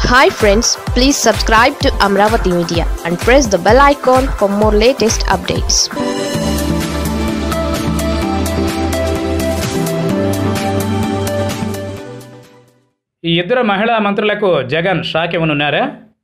hi friends please subscribe to Amaravati media and press the bell icon for more latest updates ఈ ఇద్దరు మహిళా మంత్రులకు Jagan shock ఇవ్వనున్నారా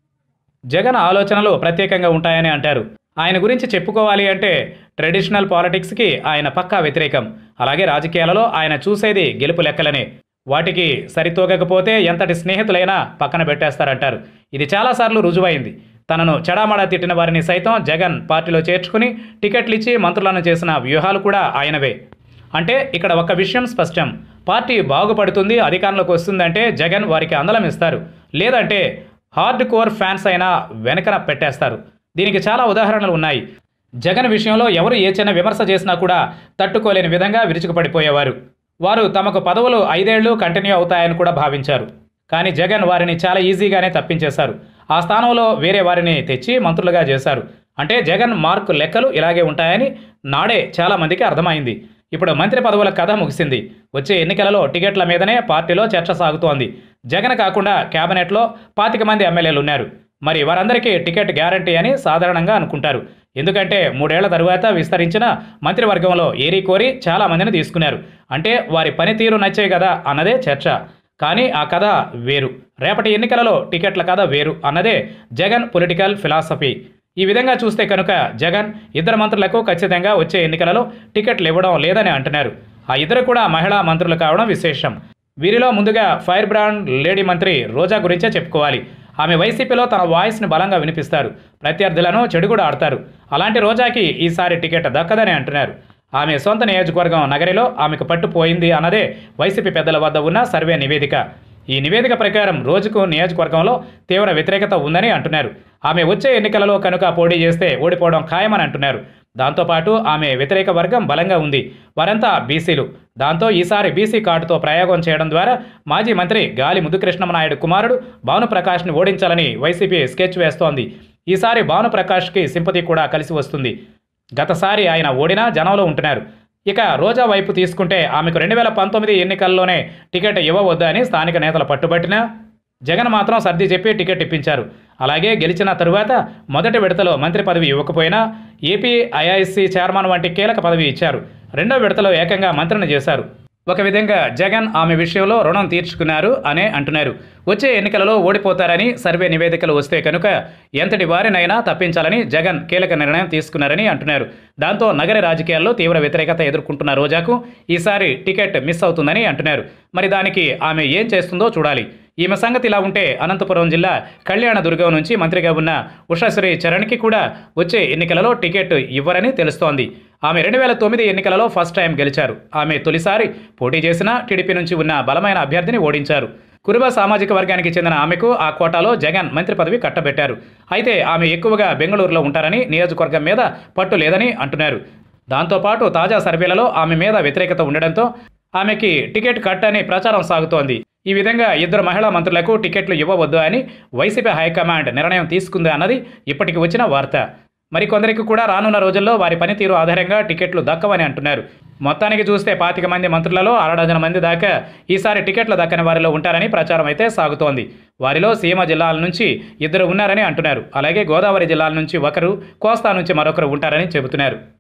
Jagan ఆలోచనలు ప్రత్యేకంగా ఉంటాయని అంటారు ఆయన గురించి చెప్పుకోవాలి అంటే ట్రెడిషనల్ పాలిటిక్స్కి ఆయన పక్కా వ్యతిరేకం అలాగే రాజకీయాలలో ఆయన చూసేది గెలుపు లెక్కలనే వాటికి సరితూగకపోతే ఎంతటి స్నేహితులైనా పక్కన పెట్టేస్తారంటారు ఇది చాలాసార్లు రుజువైంది తనను చెడామడా తిట్టిన వారిని సైతం జగన్ పార్టీలో చేర్చుకుని టికెట్లు ఇచ్చి మంత్రులను చేసిన వ్యూహాలు కూడా ఆయనవే అంటే ఇక్కడ ఒక విషయం స్పష్టం పార్టీ బాగుపడుతుంది అధికారంలోకి వస్తుందంటే జగన్ వారికి అందలం ఇస్తారు లేదంటే హార్డ్ కోర్ ఫ్యాన్స్ అయినా వెనకన పెట్టేస్తారు దీనికి చాలా ఉదాహరణలు ఉన్నాయి జగన్ విషయంలో ఎవరు ఏ చిన్న విమర్శ చేసినా కూడా తట్టుకోలేని విధంగా విరుచుకుపడిపోయేవారు వారు తమకు పదవులు ఐదేళ్లు కంటిన్యూ అవుతాయని కూడా భావించారు కానీ జగన్ వారిని చాలా ఈజీగానే తప్పించేశారు ఆ స్థానంలో వేరే వారిని తెచ్చి మంత్రులుగా చేశారు అంటే జగన్ మార్కు లెక్కలు ఇలాగే ఉంటాయని నాడే చాలా మందికి అర్థమైంది ఇప్పుడు మంత్రి పదవుల కథ ముగిసింది వచ్చే ఎన్నికలలో టికెట్ల మీదనే పార్టీలో చర్చ సాగుతోంది జగన్ కాకుండా కేబినెట్లో పాతిక మంది ఎమ్మెల్యేలు ఉన్నారు మరి వారందరికీ టికెట్ గ్యారంటీ అని సాధారణంగా అనుకుంటారు ఎందుకంటే మూడేళ్ల తరువాత విస్తరించిన మంత్రివర్గంలో ఏరి కోరి చాలా మందిని తీసుకున్నారు అంటే వారి పనితీరు నచ్చే కదా అన్నదే చర్చ కానీ ఆ కథ వేరు రేపటి ఎన్నికలలో టికెట్ల కథ వేరు అన్నదే జగన్ పొలిటికల్ ఫిలాసఫీ ఈ విధంగా చూస్తే కనుక జగన్ ఇద్దరు మంత్రులకు ఖచ్చితంగా వచ్చే ఎన్నికలలో టికెట్లు ఇవ్వడం లేదని అంటున్నారు ఆ ఇద్దరు కూడా మహిళా మంత్రులు కావడం విశేషం వీరిలో ముందుగా ఫైర్ బ్రాండ్ లేడీ మంత్రి రోజా గురించే చెప్పుకోవాలి ఆమె వైసీపీలో తన వాయిస్ని బలంగా వినిపిస్తారు ప్రత్యర్థులను చెడుగుడు ఆడతారు అలాంటి రోజాకి ఈసారి టికెట్ దక్కదని అంటున్నారు ఆమె సొంత నియోజకవర్గం నగరిలో ఆమెకు పట్టుపోయింది అన్నదే వైసీపీ పెద్దల వద్ద ఉన్న సర్వే నివేదిక ఈ నివేదిక ప్రకారం రోజుకు నియోజకవర్గంలో తీవ్ర వ్యతిరేకత ఉందని అంటున్నారు ఆమె వచ్చే ఎన్నికలలో కనుక పోటీ చేస్తే ఓడిపోవడం ఖాయమని అంటున్నారు దాంతోపాటు ఆమె వ్యతిరేక వర్గం బలంగా ఉంది వారంతా బీసీలు దాంతో ఈసారి బీసీ కార్డుతో ప్రయోగం చేయడం ద్వారా మాజీ మంత్రి గాలి ముద్దుకృష్ణమనాయుడు కుమారుడు భానుప్రకాష్ని ఓడించాలని వైసీపీ స్కెచ్ వేస్తోంది ఈసారి భానుప్రకాష్కి సింపతి కూడా కలిసి వస్తుంది గతసారి ఆయన ఓడినా జనంలో ఉంటున్నారు ఇక రోజా వైపు తీసుకుంటే ఆమెకు రెండు వేల పంతొమ్మిది ఎన్నికల్లోనే టికెట్ ఇవ్వవద్దు అని స్థానిక నేతలు పట్టుబట్టినా జగన్ మాత్రం సర్ది చెప్పి టికెట్ ఇప్పించారు అలాగే గెలిచిన తరువాత మొదటి విడతలో మంత్రి పదవి ఇవ్వకపోయినా ఏపీ ఐఐసి చైర్మన్ వంటి కీలక పదవి ఇచ్చారు రెండో విడతలో ఏకంగా మంత్రిని చేశారు ఒక విధంగా జగన్ ఆమె విషయంలో రుణం తీర్చుకున్నారు అనే అంటున్నారు వచ్చే ఎన్నికలలో ఓడిపోతారని సర్వే నివేదికలు వస్తే కనుక ఎంతటి వారినైనా తప్పించాలని జగన్ కీలక నిర్ణయం తీసుకున్నారని అంటున్నారు దాంతో నగర రాజకీయాల్లో తీవ్ర వ్యతిరేకత ఎదుర్కొంటున్న రోజాకు ఈసారి టికెట్ మిస్ అవుతుందని అంటున్నారు మరి దానికి ఆమె ఏం చేస్తుందో చూడాలి ఈమె సంగతి ఇలా ఉంటే అనంతపురం జిల్లా కళ్యాణదుర్గం నుంచి మంత్రిగా ఉన్న ఉషాశ్రీ చరణ్కి కూడా వచ్చే ఎన్నికలలో టికెట్ ఇవ్వరని తెలుస్తోంది ఆమె రెండు వేల తొమ్మిది ఎన్నికలలో ఫస్ట్ టైం గెలిచారు ఆమె తొలిసారి పోటీ చేసిన టీడీపీ నుంచి ఉన్న బలమైన అభ్యర్థిని ఓడించారు కురుబ సామాజిక వర్గానికి చెందిన ఆమెకు ఆ కోటాలో జగన్ మంత్రి పదవి కట్టబెట్టారు అయితే ఆమె ఎక్కువగా బెంగళూరులో ఉంటారని నియోజకవర్గం మీద పట్టు లేదని అంటున్నారు దాంతోపాటు తాజా సర్వేలలో ఆమె మీద వ్యతిరేకత ఉండడంతో ఆమెకి టికెట్ కట్ అని ప్రచారం సాగుతోంది ఈ విధంగా ఇద్దరు మహిళా మంత్రులకు టికెట్లు ఇవ్వవద్దు అని వైసీపీ హైకమాండ్ నిర్ణయం తీసుకుంది అన్నది ఇప్పటికి వచ్చిన వార్త మరికొందరికి కూడా రానున్న రోజుల్లో వారి పనితీరు ఆధారంగా టికెట్లు దక్కవని అంటున్నారు మొత్తానికి చూస్తే పాతిక మంది మంత్రులలో అరడజన మంది దాకా ఈసారి టికెట్లు దక్కని వారిలో ఉంటారని ప్రచారం అయితే సాగుతోంది వారిలో సీమ జిల్లాల నుంచి ఇద్దరు ఉన్నారని అంటున్నారు అలాగే గోదావరి జిల్లాల నుంచి ఒకరు కోస్తా నుంచి మరొకరు ఉంటారని చెబుతున్నారు